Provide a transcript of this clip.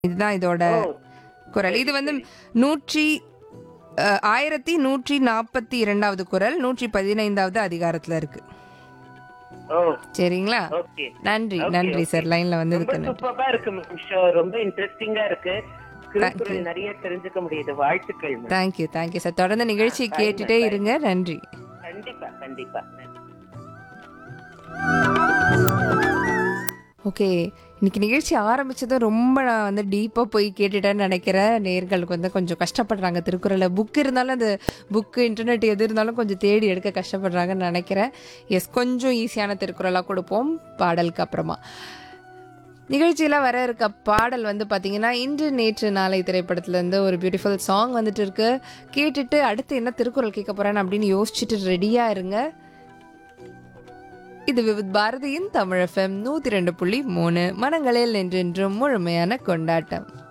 இதுதான் இதோட ஓ குரல் இது வந்து நூற்றி அஹ், ஆயிரத்தி நூற்றி நாற்பத்தி இரண்டாவது குரல் நூற்றி பதினைந்தாவது அதிகாரத்துல இருக்கு ஓ சரிங்களா ஓகே நன்றி Okay, நன்றி சார் லைன்ல ரொம்ப வந்ததுக்கு நன்றி சூப்பரா இருக்கு மேம் ஷோ ரொம்ப இன்ட்ரெஸ்டிங்கா இருக்கு திருக்குறள் நிறைய தெரிஞ்சுக்க முடியுது வாழ்த்துக்கள் மேம் தேங்க்யூ தேங்க்யூ சார் தொடர்ந்து நிகழ்ச்சி கேட்டுட்டே இருங்க நன்றி கண்டிப்பா கண்டிப்பா ஓகே இன்னைக்கு நிகழ்ச்சி ஆரம்பிச்சதும் ரொம்ப நான் வந்து டீப்பாக போய் கேட்டுட்டேன்னு நினைக்கிறேன் நேர்களுக்கு வந்து கொஞ்சம் கஷ்டப்படுறாங்க திருக்குறளை புக் இருந்தாலும் அந்த புக்கு இன்டர்நெட் எது இருந்தாலும் கொஞ்சம் தேடி எடுக்க கஷ்டப்படுறாங்கன்னு நினைக்கிறேன் எஸ் கொஞ்சம் ஈஸியான திருக்குறளாக கொடுப்போம் பாடலுக்கு அப்புறமா நிகழ்ச்சியில் வர இருக்க பாடல் வந்து பார்த்தீங்கன்னா இன்று நேற்று நாளை திரைப்படத்துலேருந்து ஒரு பியூட்டிஃபுல் சாங் வந்துட்டு இருக்கு கேட்டுட்டு அடுத்து என்ன திருக்குறள் கேட்க போகிறேன்னு அப்படின்னு யோசிச்சுட்டு ரெடியாக இருங்க இது விவித் பாரதியின் தமிழ் எஃப்எம் நூற்றி ரெண்டு புள்ளி மூணு மனங்களில் என்றென்றும் முழுமையான கொண்டாட்டம்